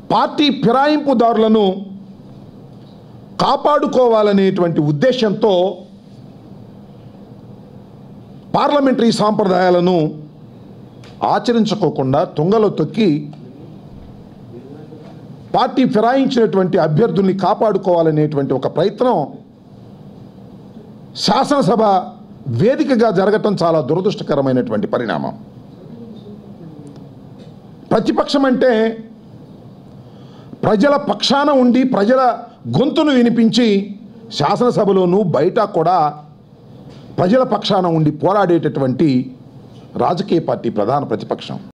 party ఫిరాయింపుదారులను కాపాడుకోవాలనేటువంటి ఉద్దేశంతో parliamentary సాంప్రదాయాలను ఆచరించుకోకుండా తుంగలో తొక్కి పార్టీ ఫిరాయించినటువంటి అభ్యర్థుల్ని కాపాడుకోవాలనేటువంటి ఒక ప్రయత్నం శాసనసభ వేదికగా జరగటం చాలా దురదృష్టకరమైనటువంటి పరిణామం ప్రతిపక్షం అంటే ప్రజల పక్షాన ఉండి ప్రజల గొంతును వినిపించి శాసనసభలోనూ బయట కూడా ప్రజల పక్షాన ఉండి పోరాడేటటువంటి రాజకీయ పార్టీ ప్రధాన ప్రతిపక్షం